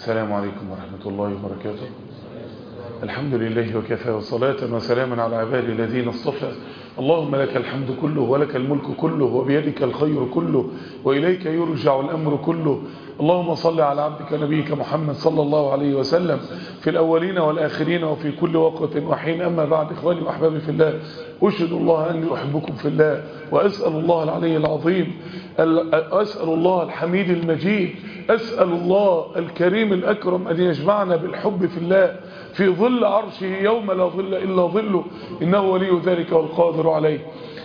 السلام عليكم ورحمة الله وبركاته الحمد لله وكفى وصلاة وسلاما على عبادي الذين اصطفى اللهم لك الحمد كله ولك الملك كله وبيدك الخير كله وإليك يرجع الأمر كله اللهم صل على عبدك نبيك محمد صلى الله عليه وسلم في الأولين والآخرين وفي كل وقت وحين أما بعد إخواني وأحبابي في الله أشهد الله أني أحبكم في الله وأسأل الله العلي العظيم أسأل الله الحميد المجيد أسأل الله الكريم الأكرم أن يجمعنا بالحب في الله في ظل عرشه يوم لا ظل إلا ظله إنه ولي ذلك والقادر عليه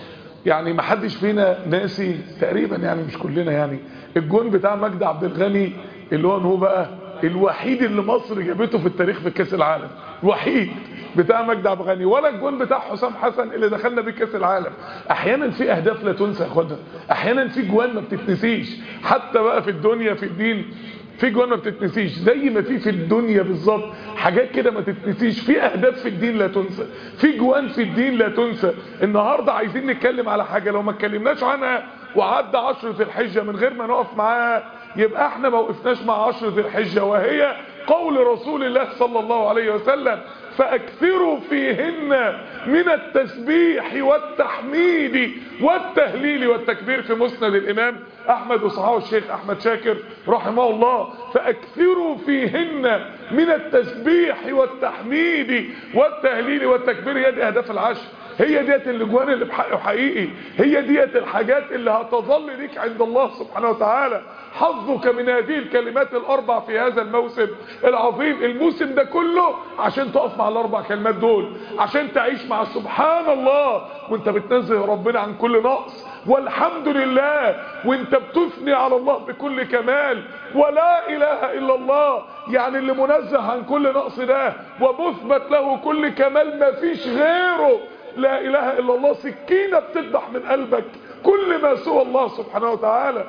يعني ما حدش فينا ناسي تقريبا يعني مش كلنا يعني الجون بتاع مجدي عبد الغني اللي هو هو بقى الوحيد اللي مصر جابته في التاريخ في كاس العالم الوحيد بتاع مجدي عبد الغني ولا الجون بتاع حسام حسن اللي دخلنا بيه كاس العالم احيانا في اهداف لا تنسى يا اخوانا احيانا في جوان ما بتتنسيش حتى بقى في الدنيا في الدين في جوان ما بتتنسيش زي ما في في الدنيا بالظبط حاجات كده ما تتنسيش في اهداف في الدين لا تنسى في جوان في الدين لا تنسى النهارده عايزين نتكلم على حاجه لو ما اتكلمناش عنها وعدى عشر ذي الحجه من غير ما نقف معاها يبقى احنا ما وقفناش مع عشر ذي الحجه وهي قول رسول الله صلى الله عليه وسلم فاكثروا فيهن من التسبيح والتحميد والتهليل والتكبير في مسند الامام احمد وصحابه الشيخ احمد شاكر رحمه الله فاكثروا فيهن من التسبيح والتحميد والتهليل والتكبير هي دي اهداف العشر هي ديت الاجوان اللي بحقه حقيقي هي ديت الحاجات اللي هتظل ليك عند الله سبحانه وتعالى حظك من هذه الكلمات الاربع في هذا الموسم العظيم الموسم ده كله عشان تقف مع الاربع كلمات دول عشان تعيش مع سبحان الله وانت بتنزه ربنا عن كل نقص والحمد لله وانت بتثني على الله بكل كمال ولا اله الا الله يعني اللي منزه عن كل نقص ده ومثبت له كل كمال ما فيش غيره لا اله الا الله سكينة بتذبح من قلبك كل ما سوى الله سبحانه وتعالى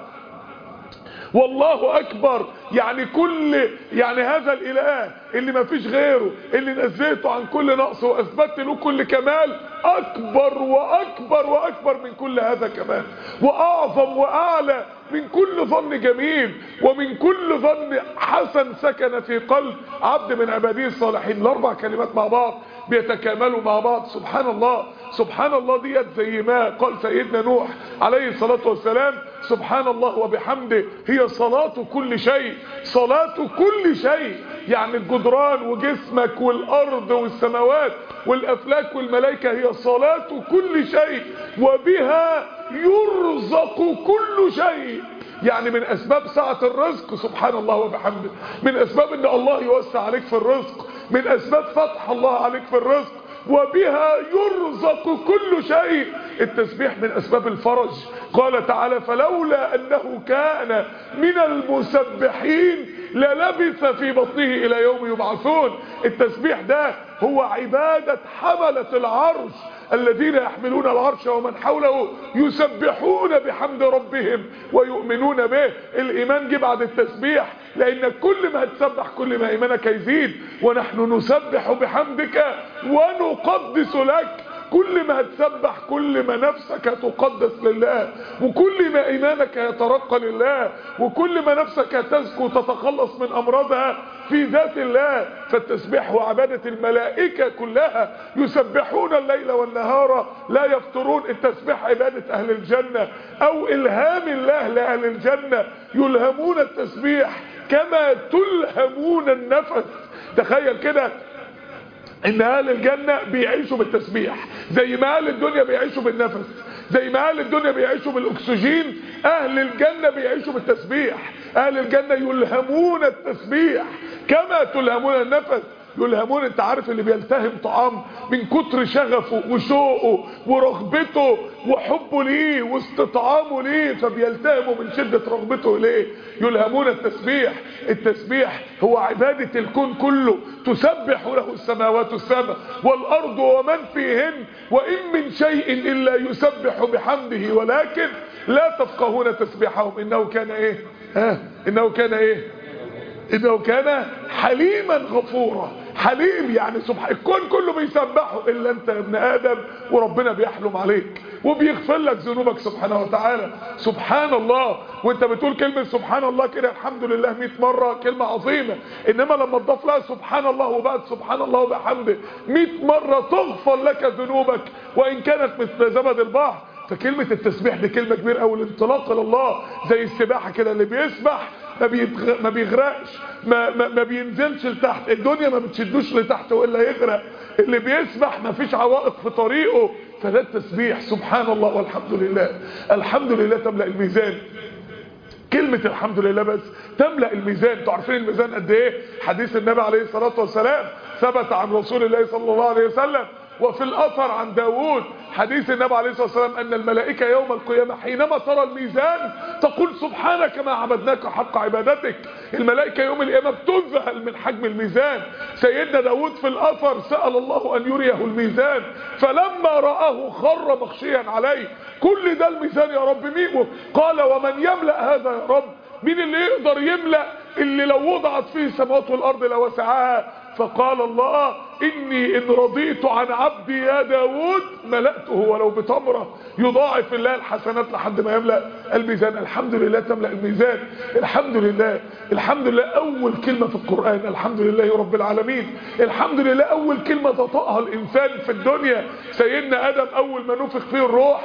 والله اكبر يعني كل يعني هذا الاله اللي ما فيش غيره اللي نزهته عن كل نقص واثبت له كل كمال اكبر واكبر واكبر من كل هذا كمان واعظم واعلى من كل ظن جميل ومن كل ظن حسن سكن في قلب عبد من عباده الصالحين الاربع كلمات مع بعض بيتكاملوا مع بعض سبحان الله سبحان الله ديت زي ما قال سيدنا نوح عليه الصلاة والسلام سبحان الله وبحمده هي صلاة كل شيء صلاة كل شيء يعني الجدران وجسمك والأرض والسماوات والأفلاك والملائكة هي صلاة كل شيء وبها يرزق كل شيء يعني من أسباب سعة الرزق سبحان الله وبحمده من أسباب أن الله يوسع عليك في الرزق من أسباب فتح الله عليك في الرزق وبها يرزق كل شيء التسبيح من أسباب الفرج قال تعالى فلولا أنه كان من المسبحين للبث في بطنه إلى يوم يبعثون التسبيح ده هو عبادة حملة العرش الذين يحملون العرش ومن حوله يسبحون بحمد ربهم ويؤمنون به الإيمان جه بعد التسبيح لأن كل ما هتسبح كل ما إيمانك يزيد ونحن نسبح بحمدك ونقدس لك كل ما هتسبح كل ما نفسك تقدس لله وكل ما ايمانك يترقى لله وكل ما نفسك تزكو تتخلص من امراضها في ذات الله فالتسبيح وعبادة الملائكة كلها يسبحون الليل والنهار لا يفترون التسبيح عبادة اهل الجنة او الهام الله لاهل الجنة يلهمون التسبيح كما تلهمون النفس تخيل كده ان اهل الجنة بيعيشوا بالتسبيح زي ما اهل الدنيا بيعيشوا بالنفس زي ما اهل الدنيا بيعيشوا بالاكسجين اهل الجنة بيعيشوا بالتسبيح اهل الجنة يلهمون التسبيح كما تلهمون النفس يلهمون انت عارف اللي بيلتهم طعام من كتر شغفه وشوقه ورغبته وحبه ليه واستطعامه ليه فبيلتهموا من شدة رغبته ليه يلهمون التسبيح التسبيح هو عبادة الكون كله تسبح له السماوات السبع والأرض ومن فيهن وإن من شيء إلا يسبح بحمده ولكن لا تفقهون تسبيحهم إنه كان إيه ها إنه كان إيه انه كان حليما غفورا حليم يعني سبحان الكون كله بيسبحه الا انت يا ابن ادم وربنا بيحلم عليك وبيغفر لك ذنوبك سبحانه وتعالى سبحان الله وانت بتقول كلمه سبحان الله كده الحمد لله 100 مره كلمه عظيمه انما لما تضاف لها سبحان الله وبعد سبحان الله وبحمده 100 مره تغفر لك ذنوبك وان كانت مثل زبد البحر فكلمة التسبيح دي كلمة كبيرة قوي الانطلاق الى الله زي السباحة كده اللي بيسبح ما, بيتغ... ما بيغرقش ما, ما, ما بينزلش لتحت الدنيا ما بتشدوش لتحت والا يغرق اللي بيسبح ما فيش عوائق في طريقه فده التسبيح سبحان الله والحمد لله الحمد لله تملأ الميزان كلمة الحمد لله بس تملأ الميزان انتوا عارفين الميزان قد ايه حديث النبي عليه الصلاة والسلام ثبت عن رسول الله صلى الله عليه وسلم وفي الأثر عن داود حديث النبي عليه الصلاة والسلام أن الملائكة يوم القيامة حينما ترى الميزان تقول سبحانك ما عبدناك حق عبادتك الملائكة يوم القيامة بتذهل من حجم الميزان سيدنا داود في الأثر سأل الله أن يريه الميزان فلما رآه خر مخشيا عليه كل ده الميزان يا رب مين قال ومن يملأ هذا يا رب مين اللي يقدر يملأ اللي لو وضعت فيه السماوات والأرض لوسعها فقال الله إني إن رضيت عن عبدي يا داود ملأته ولو بتمرة يضاعف الله الحسنات لحد ما يملأ الميزان الحمد لله تملأ الميزان الحمد لله الحمد لله أول كلمة في القرآن الحمد لله رب العالمين الحمد لله أول كلمة تطأها الإنسان في الدنيا سيدنا آدم أول ما نفخ فيه الروح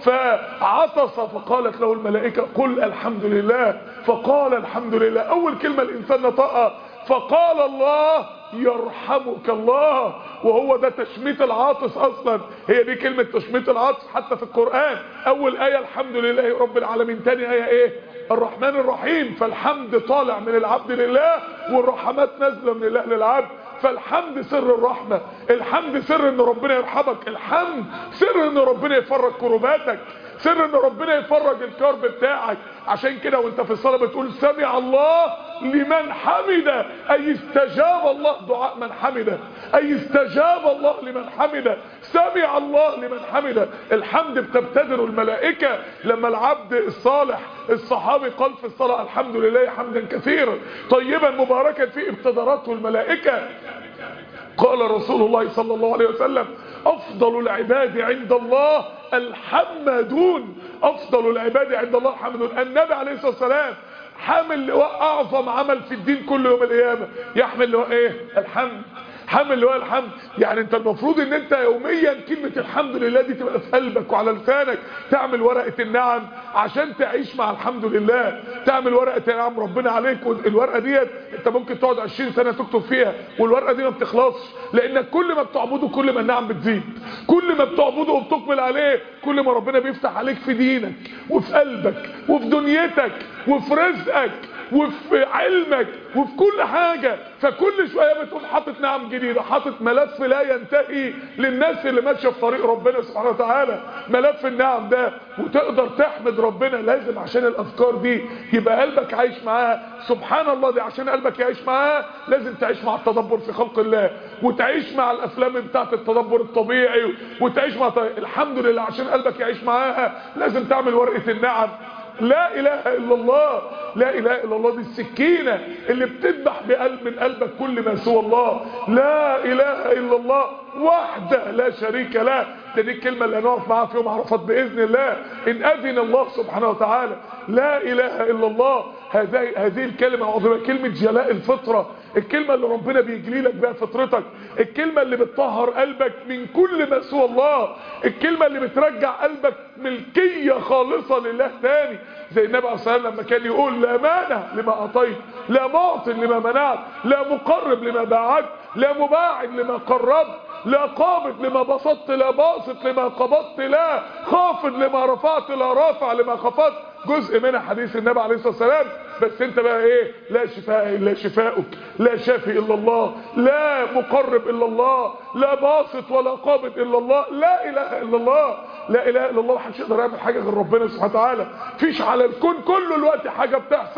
فعطس فقالت له الملائكة قل الحمد لله فقال الحمد لله أول كلمة الإنسان نطقها فقال الله يرحمك الله وهو ده تشميت العاطس اصلا هي دي كلمة تشميت العاطس حتى في القرآن اول اية الحمد لله رب العالمين تاني اية ايه الرحمن الرحيم فالحمد طالع من العبد لله والرحمات نازلة من الله للعبد فالحمد سر الرحمة الحمد سر ان ربنا يرحمك الحمد سر ان ربنا يفرج كرباتك سر ان ربنا يفرج الكرب بتاعك عشان كده وانت في الصلاة بتقول سمع الله لمن حمده اي استجاب الله دعاء من حمده اي استجاب الله لمن حمده سمع الله لمن حمده الحمد بتبتدر الملائكة لما العبد الصالح الصحابي قال في الصلاة الحمد لله حمدا كثيرا طيبا مباركا فيه ابتدرته الملائكة قال رسول الله صلى الله عليه وسلم افضل العباد عند الله الحمدون افضل العباد عند الله الحمدون النبي عليه الصلاة والسلام حامل لواء اعظم عمل في الدين كل يوم القيامة يحمل لواء ايه الحمد حامل لواء الحمد يعني انت المفروض ان انت يوميا كلمة الحمد لله دي تبقى في قلبك وعلى لسانك تعمل ورقة النعم عشان تعيش مع الحمد لله تعمل ورقة النعم ربنا عليك الورقة ديت انت ممكن تقعد 20 سنة تكتب فيها والورقة دي ما بتخلصش لانك كل ما بتعبده كل ما النعم بتزيد كل ما بتعبده وبتقبل عليه كل ما ربنا بيفتح عليك في دينك وفي قلبك وفي دنيتك وفي رزقك وفي علمك وفي كل حاجة فكل شوية بتقوم حاطط نعم جديدة حاطط ملف لا ينتهي للناس اللي ماشية في طريق ربنا سبحانه وتعالى ملف النعم ده وتقدر تحمد ربنا لازم عشان الافكار دي يبقى قلبك عايش معاها سبحان الله دي عشان قلبك يعيش معاها لازم تعيش مع التدبر في خلق الله وتعيش مع الافلام بتاعت التدبر الطبيعي وتعيش مع الحمد لله عشان قلبك يعيش معاها لازم تعمل ورقة النعم لا اله الا الله لا اله الا الله دي السكينة اللي بتذبح بقلب من قلبك كل ما سوى الله لا اله الا الله وحده لا شريك له ده دي الكلمة اللي هنقف معاها في يوم عرفات بإذن الله إن أذن الله سبحانه وتعالى لا إله إلا الله هذه هذه الكلمة العظيمة كلمة جلاء الفطرة الكلمة اللي ربنا بيجلي لك بها فطرتك الكلمة اللي بتطهر قلبك من كل ما سوى الله الكلمة اللي بترجع قلبك ملكية خالصة لله تاني زي النبي عليه الصلاة والسلام لما كان يقول لا مانع لما أعطيت لا معطي لما منعت لا مقرب لما باعت لا مباعد لما قربت لا قابض لما بسطت لا باسط لما قبضت لا خافض لما رفعت لا رافع لما خفضت جزء منها حديث النبي عليه الصلاة والسلام بس انت بقى ايه لا شفاء الا شفاؤك لا شافي الا الله لا مقرب الا الله لا باسط ولا قابض الا الله لا اله الا الله لا اله الا الله محدش يقدر يعمل حاجه غير ربنا سبحانه وتعالى فيش على الكون كله الوقت حاجه بتحصل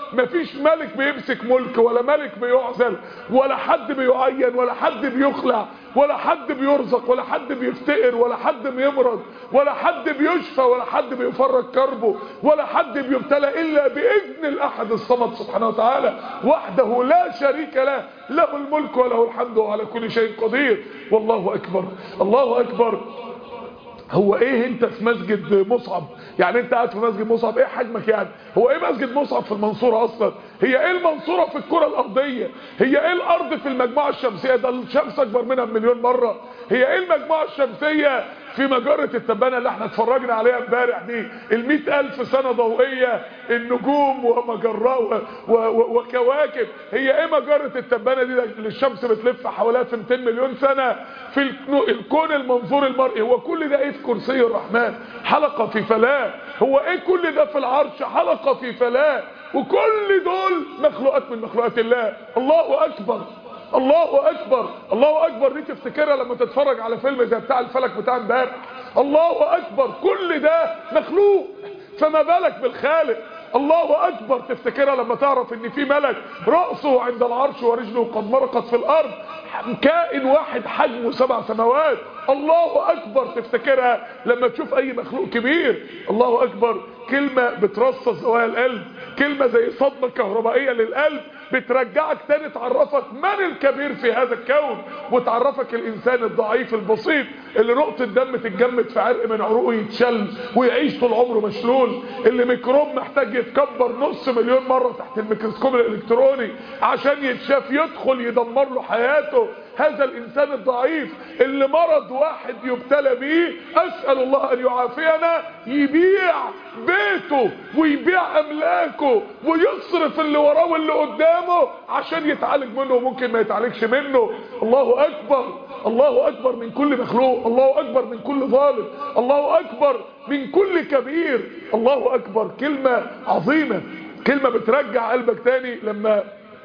مفيش ملك بيمسك ملك ولا ملك بيعزل ولا حد بيعين ولا حد بيخلع ولا حد بيرزق ولا حد بيفتقر ولا حد بيمرض ولا حد بيشفى ولا حد بيفرج كربه ولا حد بيبتلى الا باذن الاحد الصمد سبحانه وتعالى وحده لا شريك له له الملك وله الحمد وعلى كل شيء قدير والله اكبر الله اكبر هو ايه انت في مسجد مصعب يعني انت قاعد في مسجد مصعب ايه حجمك يعني هو ايه مسجد مصعب في المنصورة اصلا هي ايه المنصورة في الكرة الارضية هي ايه الارض في المجموعة الشمسية ده الشمس اكبر منها بمليون مرة هي ايه المجموعة الشمسية في مجرة التبانة اللي احنا اتفرجنا عليها امبارح دي المئة الف سنة ضوئية النجوم ومجرة وكواكب هي ايه مجرة التبانة دي اللي الشمس بتلف حواليها في 200 مليون سنة في الكون المنظور المرئي هو كل ده ايه في كرسي الرحمن حلقة في فلاة هو ايه كل ده في العرش حلقة في فلاة وكل دول مخلوقات من مخلوقات الله الله اكبر الله اكبر الله اكبر دي تفتكرها لما تتفرج على فيلم زي بتاع الفلك بتاع امبارح الله اكبر كل ده مخلوق فما بالك بالخالق الله اكبر تفتكرها لما تعرف ان في ملك رأسه عند العرش ورجله قد مرقت في الارض كائن واحد حجمه سبع سماوات الله اكبر تفتكرها لما تشوف اي مخلوق كبير الله اكبر كلمة بترصص زوايا القلب كلمة زي صدمة كهربائية للقلب بترجعك تاني تعرفك من الكبير في هذا الكون وتعرفك الانسان الضعيف البسيط اللي نقطة دم تتجمد في عرق من عروقه يتشل ويعيش طول عمره مشلول اللي ميكروب محتاج يتكبر نص مليون مرة تحت الميكروسكوب الالكتروني عشان يتشاف يدخل يدمر له حياته هذا الانسان الضعيف اللي مرض واحد يبتلى بيه اسأل الله ان يعافينا يبيع بيته ويبيع املاكه ويصرف اللي وراه واللي قدامه عشان يتعالج منه وممكن ما يتعالجش منه الله اكبر الله اكبر من كل مخلوق الله اكبر من كل ظالم الله اكبر من كل كبير الله اكبر كلمة عظيمة كلمة بترجع قلبك تاني لما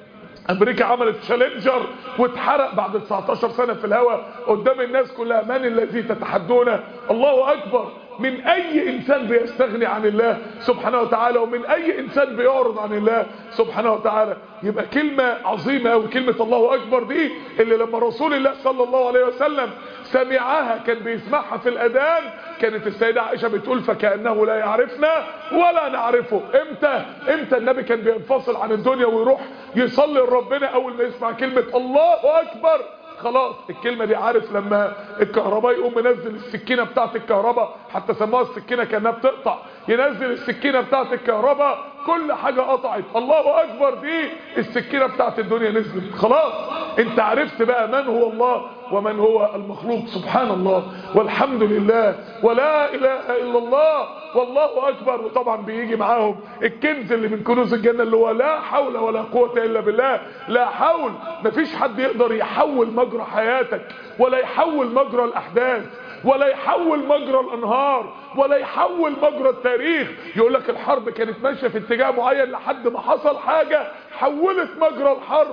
امريكا عملت تشالنجر واتحرق بعد 19 سنة في الهواء قدام الناس كلها من الذي تتحدونه الله اكبر من اي انسان بيستغني عن الله سبحانه وتعالى ومن اي انسان بيعرض عن الله سبحانه وتعالى يبقى كلمة عظيمة وكلمة الله اكبر دي اللي لما رسول الله صلى الله عليه وسلم سمعها كان بيسمعها في الاذان كانت السيدة عائشة بتقول فكأنه لا يعرفنا ولا نعرفه امتى امتى النبي كان بينفصل عن الدنيا ويروح يصلي لربنا اول ما يسمع كلمة الله اكبر خلاص الكلمة دي عارف لما الكهرباء يقوم منزل السكينة بتاعت الكهرباء حتى سموها السكينة كأنها بتقطع ينزل السكينة بتاعت الكهرباء كل حاجة قطعت الله اكبر دي السكينة بتاعت الدنيا نزلت خلاص انت عرفت بقى من هو الله ومن هو المخلوق سبحان الله والحمد لله ولا اله الا الله والله اكبر وطبعا بيجي معاهم الكنز اللي من كنوز الجنة اللي هو لا حول ولا قوة الا بالله لا حول مفيش حد يقدر يحول مجرى حياتك ولا يحول مجرى الاحداث ولا يحول مجرى الانهار ولا يحول مجرى التاريخ يقول لك الحرب كانت ماشيه في اتجاه معين لحد ما حصل حاجه حولت مجرى الحرب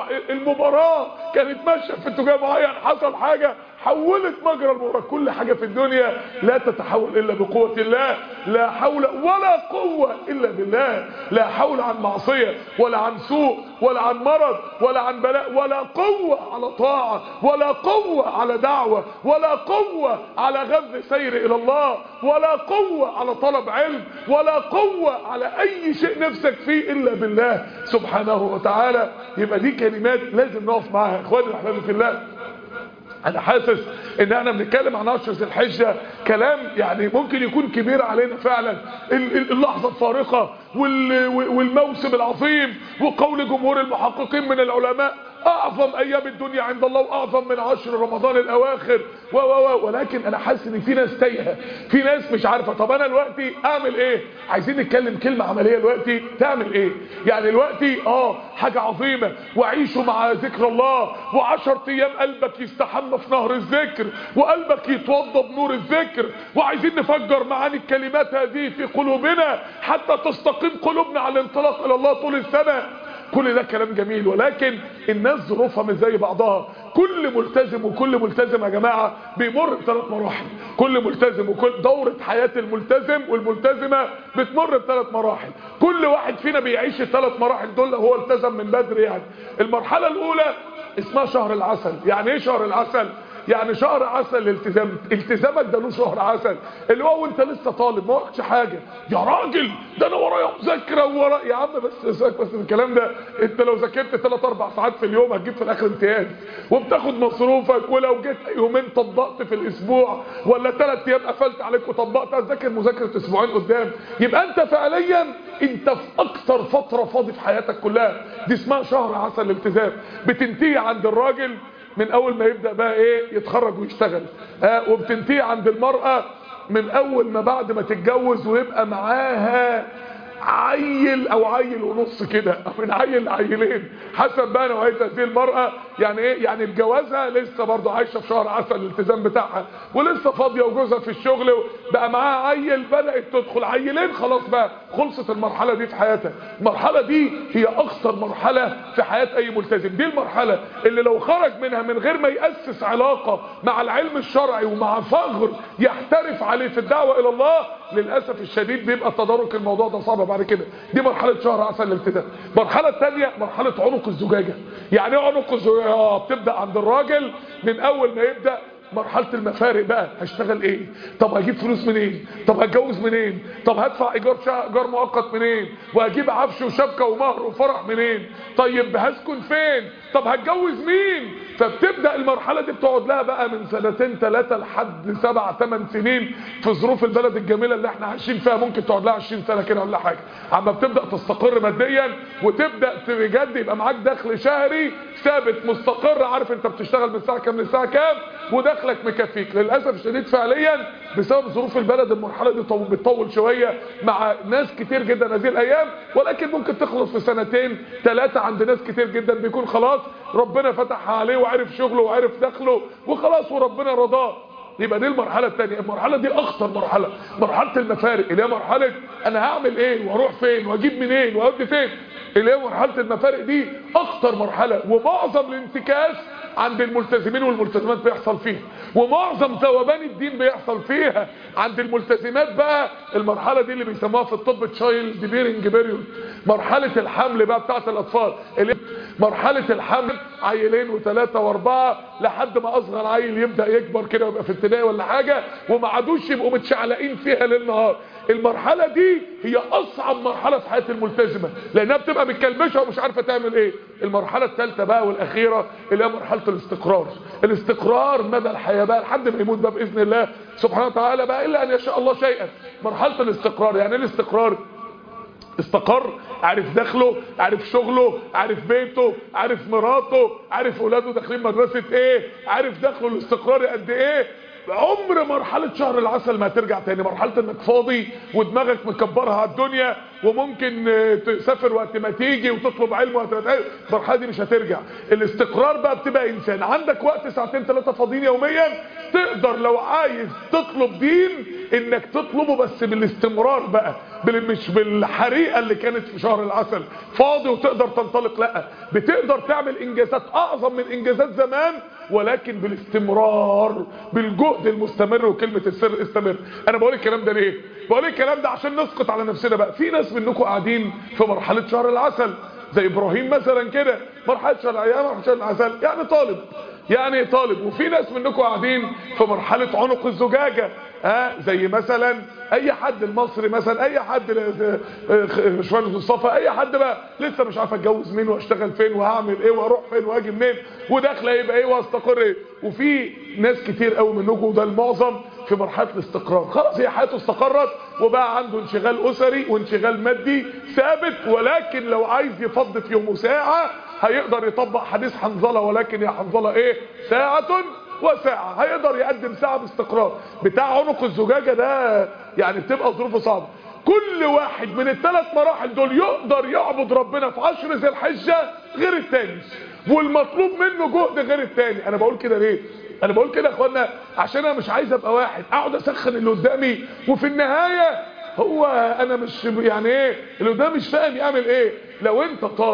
المباراه كانت ماشيه في اتجاه معين حصل حاجه حولت مجرى المباراه كل حاجه في الدنيا لا تتحول الا بقوه الله لا حول ولا قوه الا بالله لا حول عن معصيه ولا عن سوء ولا عن مرض ولا عن بلاء ولا قوه على طاعه ولا قوه على دعوه ولا قوه على غذ سير الى الله ولا قوه على طلب علم ولا قوه على اي شيء نفسك فيه الا بالله سبحانه وتعالى يبقى دي كلمات لازم نقف معاها اخواني الاحباب في الله انا حاسس ان احنا بنتكلم عن عشر ذي الحجه كلام يعني ممكن يكون كبير علينا فعلا اللحظه الفارقه والموسم العظيم وقول جمهور المحققين من العلماء اعظم ايام الدنيا عند الله واعظم من عشر رمضان الاواخر و و ولكن انا حاسس ان في ناس تايهه في ناس مش عارفه طب انا دلوقتي اعمل ايه عايزين نتكلم كلمه عمليه دلوقتي تعمل ايه يعني دلوقتي اه حاجه عظيمه وعيشوا مع ذكر الله وعشر ايام قلبك يستحمى في نهر الذكر وقلبك يتوضى بنور الذكر وعايزين نفجر معاني الكلمات هذه في قلوبنا حتى تستقيم قلوبنا على الانطلاق الى الله طول السنه كل ده كلام جميل ولكن الناس ظروفها مش زي بعضها كل ملتزم وكل ملتزم يا جماعة بيمر بثلاث مراحل كل ملتزم وكل دورة حياة الملتزم والملتزمة بتمر بثلاث مراحل كل واحد فينا بيعيش الثلاث مراحل دول هو التزم من بدري يعني المرحله الاولى اسمها شهر العسل يعني ايه شهر العسل يعني شهر عسل الالتزام التزامك ده له شهر عسل اللي هو وانت لسه طالب ما وراكش حاجه يا راجل ده انا ورايا مذاكره وورا يا عم بس سيبك بس من الكلام ده انت لو ذاكرت 3 4 ساعات في اليوم هتجيب في الاخر امتياز وبتاخد مصروفك ولو جيت يومين طبقت في الاسبوع ولا ثلاث ايام قفلت عليك وطبقت هتذاكر مذاكره اسبوعين قدام يبقى انت فعليا انت في اكتر فتره فاضي في حياتك كلها دي اسمها شهر عسل الالتزام بتنتهي عند الراجل من اول ما يبدأ بقى ايه يتخرج ويشتغل ها وبتنتهي عند المرأة من اول ما بعد ما تتجوز ويبقى معاها عيل او عيل ونص كده من عيل لعيلين حسب بقى نوعيه هذه المراه يعني ايه يعني بجوازها لسه برضه عايشه في شهر عسل الالتزام بتاعها ولسه فاضيه وجوزها في الشغل بقى معاها عيل بدات تدخل عيلين خلاص بقى خلصت المرحله دي في حياتها المرحله دي هي اخطر مرحله في حياه اي ملتزم دي المرحله اللي لو خرج منها من غير ما ياسس علاقه مع العلم الشرعي ومع فغر يحترف عليه في الدعوه الى الله للاسف الشديد بيبقى تدارك الموضوع ده صعب بعد كده دي مرحله شهر عسل الالتزام المرحله الثانيه مرحله عنق الزجاجه يعني ايه عنق الزجاجه اه بتبدا عند الراجل من اول ما يبدا مرحله المفارق بقى هشتغل ايه طب هجيب فلوس منين طب هتجوز منين طب هدفع ايجار شقه ايجار مؤقت منين وهجيب عفش وشبكه ومهر وفرح منين طيب هسكن فين طب هتجوز مين فبتبدا المرحله دي بتقعد لها بقى من سنتين ثلاثه لحد سبع ثمان سنين في ظروف البلد الجميله اللي احنا عايشين فيها ممكن تقعد لها 20 سنه كده ولا حاجه عما بتبدا تستقر ماديا وتبدا بجد يبقى معاك دخل شهري ثابت مستقر عارف انت بتشتغل من الساعه كام للساعه كام ودخلك مكفيك للاسف الشديد فعليا بسبب ظروف البلد المرحله دي طو- بتطول شويه مع ناس كتير جدا هذه الايام ولكن ممكن تخلص في سنتين ثلاثه عند ناس كتير جدا بيكون خلاص ربنا فتح عليه وعرف شغله وعرف دخله وخلاص وربنا رضاه يبقى دي المرحله الثانيه المرحله دي اخطر مرحله مرحله المفارق اللي هي مرحله انا هعمل ايه واروح فين واجيب منين واودي فين اللي هي مرحله المفارق دي اخطر مرحله ومعظم الانتكاس عند الملتزمين والملتزمات بيحصل فيها ومعظم ذوبان الدين بيحصل فيها عند الملتزمات بقى المرحله دي اللي بيسموها في الطب تشايلد بيرنج بيريود مرحله الحمل بقى بتاعت الاطفال اللي مرحله الحمل عيلين وثلاثه واربعه لحد ما اصغر عيل يبدا يكبر كده ويبقى في ابتدائي ولا حاجه وما عادوش يبقوا متشعلقين فيها ليل نهار المرحله دي هي اصعب مرحله في حياه الملتزمه لانها بتبقى متكلبشه ومش عارفه تعمل ايه المرحله الثالثه بقى والاخيره اللي هي مرحله الاستقرار الاستقرار مدى الحياه بقى لحد ما يموت بقى باذن الله سبحانه وتعالى بقى الا ان يشاء الله شيئا مرحله الاستقرار يعني ايه الاستقرار استقر عارف دخله عارف شغله عارف بيته عارف مراته عارف اولاده داخلين مدرسة ايه عارف دخله الاستقراري قد ايه عمر مرحلة شهر العسل ما هترجع تاني مرحلة انك فاضي ودماغك مكبرها على الدنيا وممكن آه، تسافر وقت ما تيجي وتطلب علم وقت ما تقل المرحلة دي مش هترجع الاستقرار بقى بتبقى انسان عندك وقت ساعتين ثلاثة فاضيين يوميا تقدر لو عايز تطلب دين انك تطلبه بس بالاستمرار بقى بال- مش بالحريقه اللي كانت في شهر العسل فاضي وتقدر تنطلق لا بتقدر تعمل انجازات اعظم من انجازات زمان ولكن بالاستمرار بالجهد المستمر وكلمه السر استمر انا بقول الكلام ده ليه بقول الكلام ده عشان نسقط على نفسنا بقى في ناس منكم قاعدين في مرحله شهر العسل زي ابراهيم مثلا كده مرحله شهر الايام مرحله شهر العسل يعني طالب يعني طالب وفي ناس منكم قاعدين في مرحله عنق الزجاجه ها زي مثلا اي حد المصري مثلا اي حد باشمهندس مصطفى اي حد بقى لسه مش عارف اتجوز مين واشتغل فين وهعمل ايه واروح فين واجي منين وداخله يبقى ايه واستقر ايه وفي ناس كتير قوي منكم وده المعظم في مرحله الاستقرار خلاص هي حياته استقرت وبقى عنده انشغال اسري وانشغال مادي ثابت ولكن لو عايز يفضي في يومه ساعه هيقدر يطبق حديث حنظله ولكن يا حنظله ايه ساعه وساعة هيقدر يقدم ساعة باستقرار بتاع عنق الزجاجة ده يعني بتبقى ظروفه صعبة كل واحد من الثلاث مراحل دول يقدر يعبد ربنا في عشر ذي الحجة غير التاني والمطلوب منه جهد غير التاني انا بقول كده ليه انا بقول كده يا اخوانا عشان انا مش عايز ابقى واحد اقعد اسخن اللي قدامي وفي النهاية هو انا مش يعني ايه اللي قدامي مش فاهم يعمل ايه لو انت طالب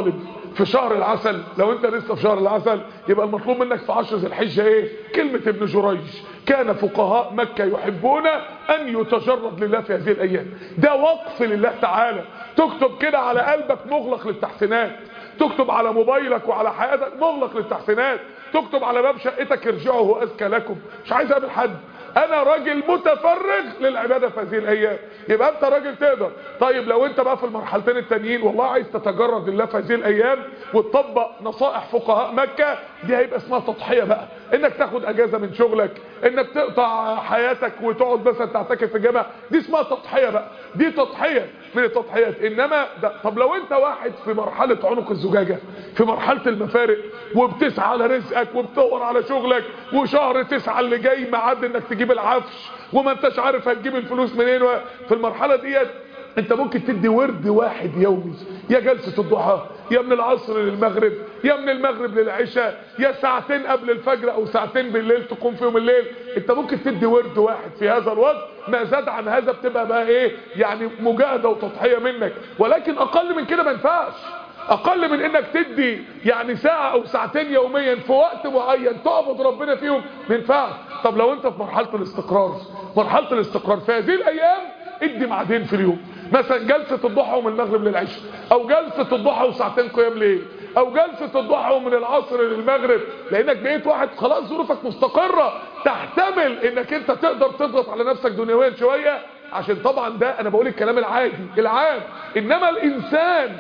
في شهر العسل لو انت لسه في شهر العسل يبقى المطلوب منك في عشر ذي الحجه ايه كلمه ابن جريج كان فقهاء مكه يحبون ان يتجرد لله في هذه الايام ده وقف لله تعالى تكتب كده على قلبك مغلق للتحسينات تكتب على موبايلك وعلى حياتك مغلق للتحسينات تكتب على باب شقتك ارجعوا هو اذكى لكم مش عايز اقابل حد انا راجل متفرغ للعباده في هذه الايام يبقى انت راجل تقدر طيب لو انت بقى في المرحلتين التانيين والله عايز تتجرد لله في هذه الايام وتطبق نصائح فقهاء مكه دي هيبقى اسمها تضحيه بقى انك تاخد اجازه من شغلك انك تقطع حياتك وتقعد مثلا تعتكف في الجامع دي اسمها تضحيه بقى دي تضحيه من التضحيات انما ده طب لو انت واحد في مرحله عنق الزجاجه في مرحله المفارق وبتسعى على رزقك وبتدور على شغلك وشهر تسعة اللي جاي معاد انك تجيب العفش وما انتش عارف هتجيب الفلوس منين في المرحله ديت انت ممكن تدي ورد واحد يومي يا جلسة الضحى يا من العصر للمغرب يا من المغرب للعشاء يا ساعتين قبل الفجر او ساعتين بالليل تقوم فيهم الليل انت ممكن تدي ورد واحد في هذا الوقت ما زاد عن هذا بتبقى بقى ايه يعني مجاهدة وتضحية منك ولكن اقل من كده ما ينفعش اقل من انك تدي يعني ساعة او ساعتين يوميا في وقت معين تعبد ربنا فيهم ما ينفعش طب لو انت في مرحلة الاستقرار مرحلة الاستقرار في هذه الايام ادي معدين في اليوم مثلا جلسة الضحى ومن المغرب للعشاء او جلسة الضحى وساعتين قيام ليل او جلسة الضحى ومن العصر للمغرب لانك بقيت واحد خلاص ظروفك مستقرة تحتمل انك انت تقدر تضغط على نفسك دنيويا شوية عشان طبعا ده انا بقول الكلام العادي العام انما الانسان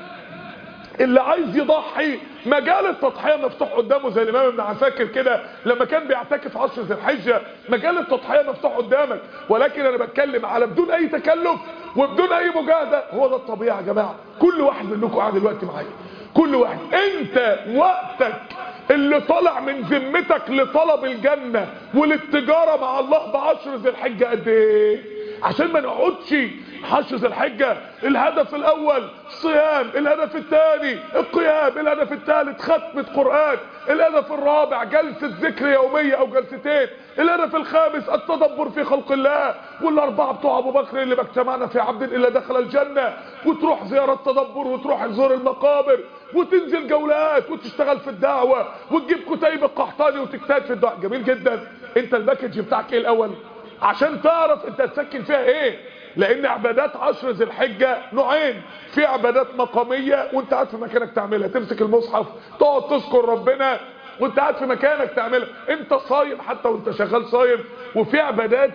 اللي عايز يضحي مجال التضحيه مفتوح قدامه زي الامام ابن عساكر كده لما كان بيعتكف عشر ذي الحجه مجال التضحيه مفتوح قدامك ولكن انا بتكلم على بدون اي تكلف وبدون اي مجاهده هو ده الطبيعي يا جماعه كل واحد منكم قاعد دلوقتي معايا كل واحد انت وقتك اللي طالع من ذمتك لطلب الجنه وللتجاره مع الله بعشر ذي الحجه قد ايه عشان ما نقعدش حشر ذي الحجه الهدف الاول صيام الهدف الثاني القيام الهدف الثالث ختمة قرآن الهدف الرابع جلسة ذكر يومية او جلستين الهدف الخامس التدبر في خلق الله والاربعة بتوع ابو بكر اللي ما اجتمعنا في عبد الا دخل الجنة وتروح زيارة تدبر وتروح تزور المقابر وتنزل جولات وتشتغل في الدعوة وتجيب كتيب القحطاني وتجتهد في الدعوة جميل جدا انت الباكج بتاعك ايه الاول عشان تعرف انت هتسكن فيها ايه لان عبادات عشر ذي الحجة نوعين في عبادات مقامية وانت قاعد في مكانك تعملها تمسك المصحف تقعد تذكر ربنا وانت قاعد في مكانك تعملها انت صايم حتى وانت شغال صايم وفي عبادات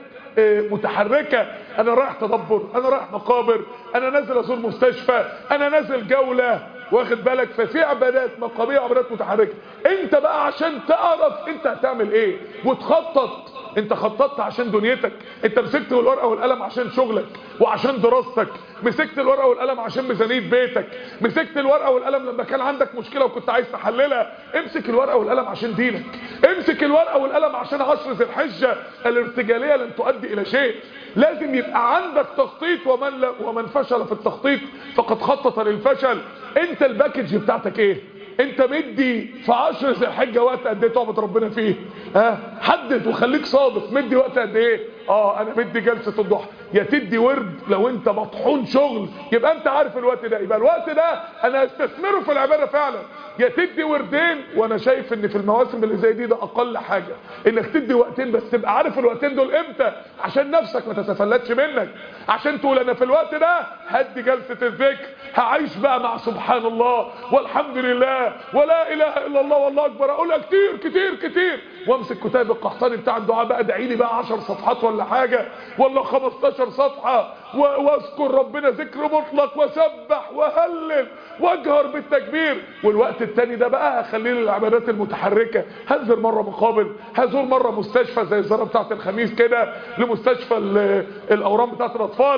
متحركة انا رايح تدبر انا رايح مقابر انا نازل ازور مستشفى انا نازل جولة واخد بالك ففي عبادات مقامية وعبادات متحركة انت بقى عشان تعرف انت هتعمل ايه وتخطط انت خططت عشان دنيتك انت مسكت الورقه والقلم عشان شغلك وعشان دراستك مسكت الورقه والقلم عشان ميزانيه بيتك مسكت الورقه والقلم لما كان عندك مشكله وكنت عايز تحللها امسك الورقه والقلم عشان دينك امسك الورقه والقلم عشان عشر ذي الحجه الارتجاليه لن تؤدي الى شيء لازم يبقى عندك تخطيط ومن لا ومن فشل في التخطيط فقد خطط للفشل انت الباكج بتاعتك ايه انت مدي في عشر ذي الحجه وقت قد ايه تعبد ربنا فيه ها حدد وخليك صادق مدي وقت قد ايه اه انا مدي جلسه الضحى يا تدي ورد لو انت مطحون شغل يبقى انت عارف الوقت ده يبقى الوقت ده انا استثمره في العباده فعلا يا تدي وردين وانا شايف ان في المواسم اللي زي دي ده اقل حاجه انك تدي وقتين بس تبقى عارف الوقتين دول امتى عشان نفسك ما تتفلتش منك عشان تقول انا في الوقت ده هدي جلسه الذكر هعيش بقى مع سبحان الله والحمد لله ولا اله الا الله والله اكبر اقولها كتير كتير كتير وامسك كتاب القحطاني بتاع الدعاء بقى ادعي لي بقى 10 صفحات ولا حاجه ولا 15 صفحه واذكر ربنا ذكر مطلق وسبح وهلل واجهر بالتكبير والوقت التاني ده بقى هخليه للعبادات المتحركه هنزل مره مقابل هزور مره مستشفى زي الزياره بتاعه الخميس كده لمستشفى الاورام بتاعه الاطفال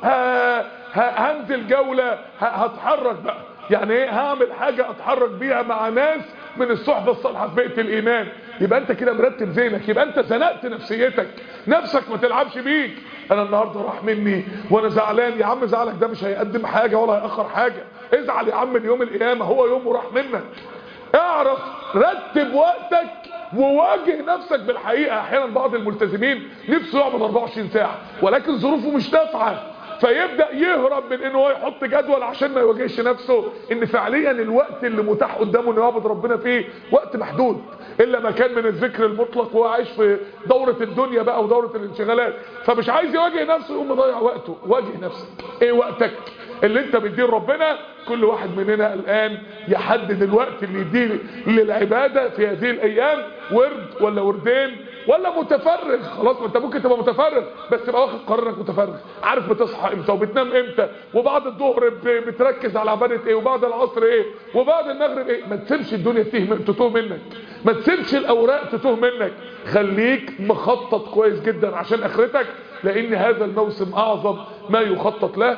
هنزل جوله هتحرك بقى يعني ايه هعمل حاجه اتحرك بيها مع ناس من الصحبه الصالحه في بيئه الايمان يبقى انت كده مرتب ذهنك يبقى انت زنقت نفسيتك نفسك ما تلعبش بيك انا النهارده راح مني وانا زعلان يا عم زعلك ده مش هيقدم حاجه ولا هيأخر حاجه ازعل يا عم اليوم القيامه هو يوم وراح منك اعرف رتب وقتك وواجه نفسك بالحقيقه احيانا بعض الملتزمين نفسه يعمل 24 ساعه ولكن ظروفه مش نافعه فيبدأ يهرب من ان هو يحط جدول عشان ما يواجهش نفسه ان فعليا الوقت اللي متاح قدامه انه يعبد ربنا فيه وقت محدود الا ما كان من الذكر المطلق وهو عايش في دورة الدنيا بقى ودورة الانشغالات فمش عايز يواجه نفسه يقوم مضيع وقته واجه نفسك ايه وقتك اللي انت بتديه ربنا كل واحد مننا الان يحدد الوقت اللي يديه للعبادة في هذه الايام ورد ولا وردين ولا متفرغ خلاص ما انت ممكن تبقى متفرغ بس تبقى واخد قرار انك متفرغ عارف بتصحى امتى وبتنام امتى وبعد الظهر ب- بتركز على عباده ايه وبعد العصر ايه وبعد المغرب ايه ما تسيبش الدنيا تتوه تتوه منك ما تسيبش الاوراق تتوه منك خليك مخطط كويس جدا عشان اخرتك لان هذا الموسم اعظم ما يخطط له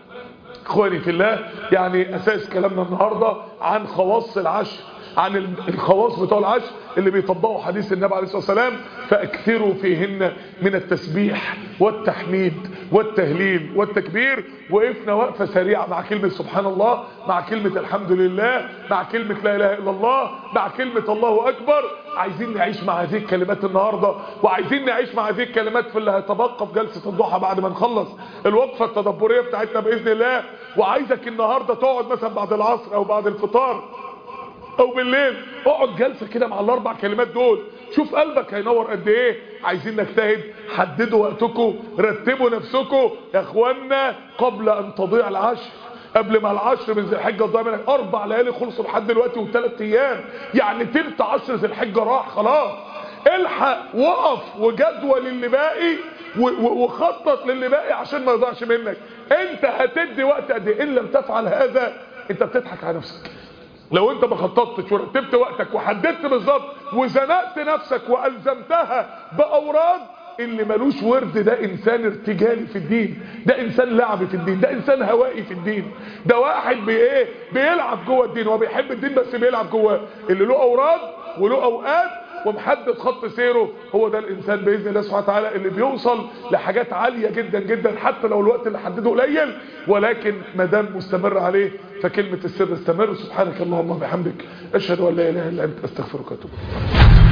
اخواني في الله يعني اساس كلامنا النهاردة عن خواص العشر عن الخواص بتوع العشر اللي بيطبقوا حديث النبي عليه الصلاة والسلام فاكثروا فيهن من التسبيح والتحميد والتهليل والتكبير وقفنا وقفة سريعة مع كلمة سبحان الله مع كلمة الحمد لله مع كلمة لا اله الا الله مع كلمة الله اكبر عايزين نعيش مع هذه الكلمات النهاردة وعايزين نعيش مع هذه الكلمات في اللي هيتبقى في جلسة الضحى بعد ما نخلص الوقفة التدبرية بتاعتنا بإذن الله وعايزك النهاردة تقعد مثلا بعد العصر او بعد الفطار او بالليل اقعد جلسة كده مع الاربع كلمات دول شوف قلبك هينور قد ايه عايزين نجتهد حددوا وقتكم رتبوا نفسكم يا اخوانا قبل ان تضيع العشر قبل ما العشر من ذي الحجه تضيع منك اربع ليالي خلصوا لحد دلوقتي وثلاث ايام يعني تلت عشر ذي الحجه راح خلاص الحق وقف وجدول اللي باقي و- و- وخطط للي باقي عشان ما يضيعش منك انت هتدي وقت قد ايه ان لم تفعل هذا انت بتضحك على نفسك لو انت ما خططتش ورتبت وقتك وحددت بالظبط وزنقت نفسك والزمتها باوراد اللي ملوش ورد ده انسان ارتجالي في الدين ده انسان لعب في الدين ده انسان هوائي في الدين ده واحد بي ايه بيلعب جوه الدين هو بيحب الدين بس بيلعب جواه اللي له اوراد وله اوقات ومحدد خط سيره هو ده الانسان باذن الله سبحانه وتعالى اللي بيوصل لحاجات عاليه جدا جدا حتى لو الوقت اللي حدده قليل ولكن ما دام مستمر عليه فكلمه السر استمر سبحانك اللهم وبحمدك اشهد ان لا اله الا انت استغفرك واتوب إليك.